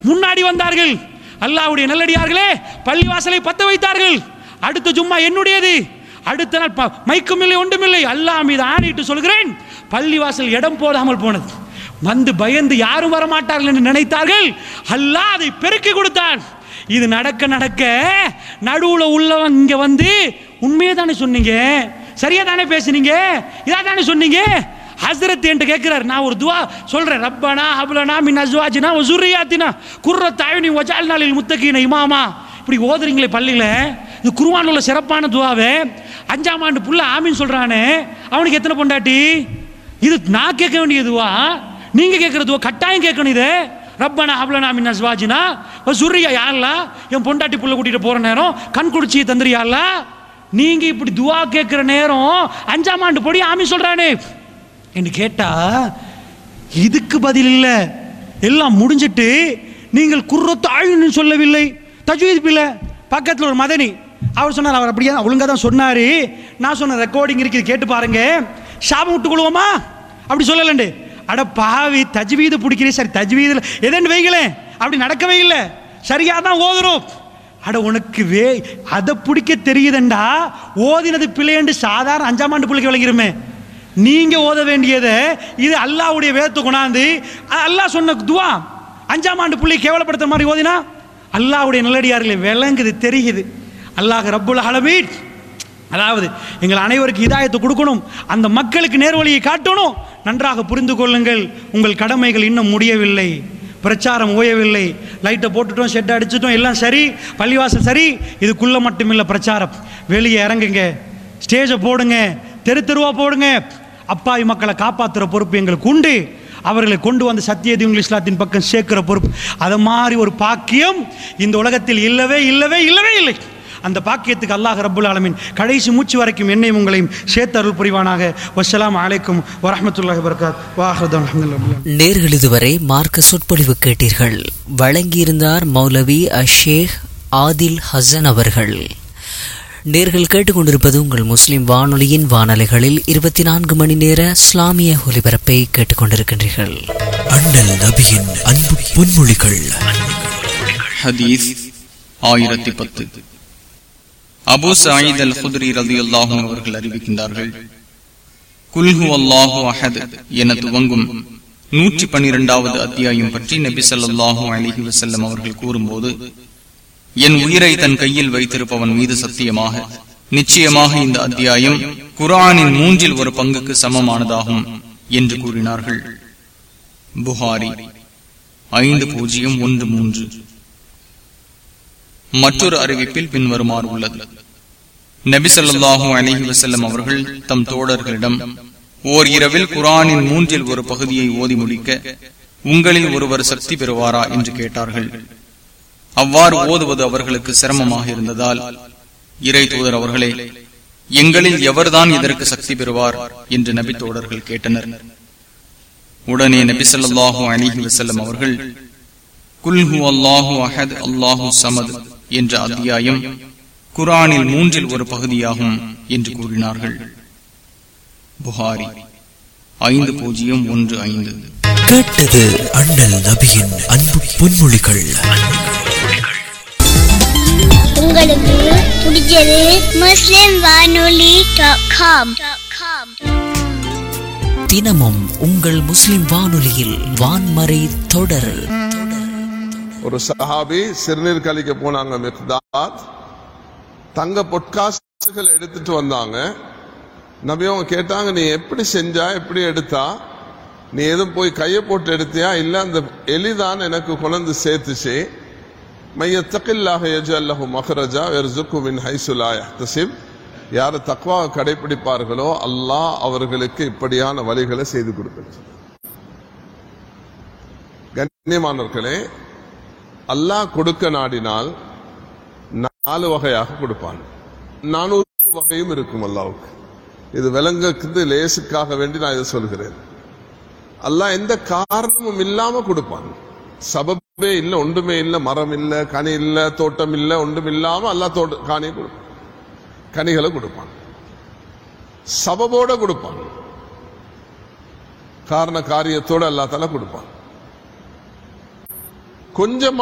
முன்னாடி வந்தார்கள் அல்லாஹ்வுடைய நல்லடியார்களே பள்ளிவாசலை பத்த வைத்தார்கள் அடுத்த ஜும்மா என்னுடையது அடுத்த நாள் ப- மைக்கும் இல்லை ஒன்றுமில்லை அல்லாஹ் மீது ஆணையிட்டு சொல்கிறேன் பள்ளிவாசல் இடம் போடாமல் போனது வந்து பயந்து யாரும் வரமாட்டார்கள் என்று நினைத்தார்கள் அல்லாஹ் அதை பெருக்கி கொடுத்தான் இது நடக்க நடக்க நடுவுல உள்ளவன் இங்க வந்து உண்மையை தானே சொன்னீங்க சரியா தானே பேசுனீங்க இதா தானே சொன்னீங்க ஹஸ்ரத் என்று கேட்கிறார் நான் ஒரு துவா சொல்றேன் ரப்பனா ஹப்லனா மின் அஸ்வாஜினா வசுரியாத்தினா குர்ரத் அயுனி வஜால் நாளில் முத்தகீன இமாமா இப்படி ஓதுறீங்களே பள்ளியில இது குருவான் உள்ள சிறப்பான துவாவே அஞ்சாம் ஆண்டு புள்ள ஆமின்னு சொல்றானே அவனுக்கு எத்தனை பொண்டாட்டி இது நான் கேட்க வேண்டிய துவா நீங்க கேட்கிற துவா கட்டாயம் கேட்கணும் இது ரப்பனா ஹப்லனா மின் அஸ்வாஜினா வசுரியா யாரெல்லாம் என் பொண்டாட்டி புள்ள கூட்டிட்டு போற நேரம் கண் குடிச்சியை தந்துறியாலா நீங்க இப்படி துவா கேட்கிற நேரம் அஞ்சாம் ஆண்டு பொடி ஆமி சொல்றானே என்று கேட்டா இதுக்கு பதில் இல்லை எல்லாம் முடிஞ்சிட்டு நீங்கள் குர்ரத்து ஆயுன்னு சொல்லவில்லை தஜ்வீத் பிள்ளை பக்கத்தில் ஒரு மதனி அவர் சொன்னார் அவர் அப்படியே ஒழுங்காக தான் சொன்னார் நான் சொன்ன ரெக்கார்டிங் இருக்குது கேட்டு பாருங்க சாபம் விட்டு கொள்வோமா அப்படி சொல்லலண்டு அட பாவி தஜ்வீது பிடிக்கிறேன் சரி தஜ்வீதில் எதன்னு வைங்களேன் அப்படி நடக்கவே இல்லை சரியாக தான் ஓதுறோம் அட உனக்கு வே அதை பிடிக்க தெரியுதுண்டா ஓதினது பிள்ளைண்டு சாதாரண அஞ்சாம் ஆண்டு பிள்ளைக்கு விளங்கிருமே நீங்க ஓத வேண்டியதை இது அல்லாஹ்வுடைய வேதத்தை கொண்டாந்து அ- அல்லாஹ் சொன்ன துவா அஞ்சாம் ஆண்டு பிள்ளை கேவலப்படுத்துற மாதிரி ஓதினா அல்லாஹ்வுடைய நல்லடியார்களே விளங்குது தெரியுது அல்லாஹ் ரப்புல் ஆலமீன் அதாவது எங்கள் அனைவருக்கு இதாயத்தை கொடுக்கணும் அந்த மக்களுக்கு நேர்வழியை காட்டணும் நன்றாக புரிந்து கொள்ளுங்கள் உங்கள் கடமைகள் இன்னும் முடியவில்லை பிரச்சாரம் ஓயவில்லை லைட்டை போட்டுட்டோம் ஷெட்டை அடிச்சிட்டோம் எல்லாம் சரி பள்ளிவாசல் சரி இதுக்குள்ள மட்டுமில்லை பிரச்சாரம் வெளியே இறங்குங்க ஸ்டேஜை போடுங்க தெரு தெருவா போடுங்க அப்பாவி மக்களை காப்பாற்றுற பொறுப்பு எங்களுக்கு உண்டு அவர்களை கொண்டு வந்து சத்தியதீன் இஸ்லாத்தின் பக்கம் சேர்க்கிற பொறுப்பு அது மாதிரி ஒரு பாக்கியம் இந்த உலகத்தில் இல்லவே இல்லவே இல்லவே இல்லை அந்த பாக்கியத்துக்கு அல்லாஹ் ரப்புல் ஆலமீன் கடைசி மூச்சு வரைக்கும் என்னையும் உங்களையும் சேர்த்து அருள் புரிவானாக வஸ்ஸலாமு அலைக்கும் வரஹ்மத்துல்லாஹி வபரகாத் வாஹ்ரதான் அல்ஹம்துலில்லாஹ் நேர்கள் இதுவரை மார்க்க சொற்பொழிவு கேட்டீர்கள் வழங்கியிருந்தார் மௌலவி அஷேக் ஆதில் ஹசன் அவர்கள் நேர்கள் கேட்டுக்கொண்டிருப்பது உங்கள் முஸ்லிம் வானொலியின் வானொலிகளில் இருபத்தி நான்கு மணி நேர இஸ்லாமிய ஒலிபரப்பை கேட்டுக்கொண்டிருக்கின்றீர்கள் அண்ணல் நபியின் அன்பு பொன்மொழிகள் ஹதீஸ் ஆயிரத்தி பத்து அபு சாயித் அல் குத்ரி ரலியல்லாஹு அவர்கள் அறிவிக்கின்றார்கள் குல்ஹு அல்லாஹு அஹத் என துவங்கும் நூற்றி பன்னிரெண்டாவது அத்தியாயம் பற்றி நபி ஸல்லல்லாஹு அலைஹி வஸல்லம் அவர்கள் கூறும்போது என் உயிரை தன் கையில் வைத்திருப்பவன் மீது சத்தியமாக நிச்சயமாக இந்த அத்தியாயம் குர்ஆனின் மூன்றில் ஒரு பங்குக்கு சமமானதாகும் என்று கூறினார்கள் புகாரி ஐந்து பூஜ்ஜியம் ஒன்று மூன்று மற்றொரு அறிவிப்பில் பின்வருமாறு உள்ளது நபி ஸல்லல்லாஹு அலைஹி வஸல்லம் அவர்கள் தம் தோழர்களிடம் ஓர் இரவில் குரானின் மூன்றில் ஒரு பகுதியை ஓதி முடிக்க உங்களில் ஒருவர் சக்தி பெறுவாரா என்று கேட்டார்கள் அவ்வாறு ஓதுவது அவர்களுக்கு சிரமமாக இருந்ததால் இறை தூதர் அவர்களே எங்களில் எவர்தான் இதற்கு சக்தி பெறுவார் என்று நபி தோழர்கள் கேட்டனர் உடனே நபி ஸல்லல்லாஹு அலைஹி வஸல்லம் அவர்கள் குல்ஹு அல்லாஹு அஹத் அல்லாஹு சமத் என்ற அத்தியாயம் குரானில் மூன்றில் ஒரு பகுதியாகும் என்று கூறினார்கள் புகாரி ஐந்து பூஜ்ஜியம் ஒன்று ஐந்து கேட்டது அண்ணல் நபியின் அன்பு பொன்மொழிகள் உங்களுக்கு பிடிச்சது முஸ்லிம் வானொலி டாட் காம் தினமும் உங்கள் முஸ்லிம் வானொலியில் வான்மறை தொடர் ஒரு சஹாபி சிறுநீர் கழிக்க போனாங்க மிக்தாத் தங்க பொற்காசுகள் எடுத்துட்டு வந்தாங்க நபி அவங்க கேட்டாங்க நீ எப்படி செஞ்சா எப்படி எடுத்தா நீ எதுவும் போய் கையை போட்டு எடுத்தியா இல்ல அந்த எலிதான் எனக்கு கொண்டு சேர்த்துச்சு மையத்தக்கில்லாக எஜல்லஹு மஹரஜா வெர்சுக்கு மின் ஹைசுலா யஹ்தசிப் யார் தக்வாவை கடைபிடிப்பார்களோ அல்லாஹ் அவர்களுக்கு இப்படியான வழிகளை செய்து கொடுக்கிறது கண்ணியமானவர்களே அல்லாஹ் கொடுக்க நாடினால் நாலு வகையாக கொடுப்பான் நானூறு வகையும் இருக்கும் அல்லாவுக்கு இது விலங்குக்கு லேசுக்காக வேண்டி நான் இதை சொல்கிறேன் அல்லாஹ் எந்த காரணமும் இல்லாம கொடுப்பான் சபபே இல்ல ஒன்றுமே இல்ல மரம் இல்ல கனி இல்ல தோட்டம் இல்ல ஒன்றும் இல்லாம அல்லாஹ் தோட்ட காணியை கொடுப்பான் கனிகளை கொடுப்பான் சபபோட கொடுப்பான் காரண காரியத்தோட அல்லா தலா கொடுப்பான் கொஞ்சம்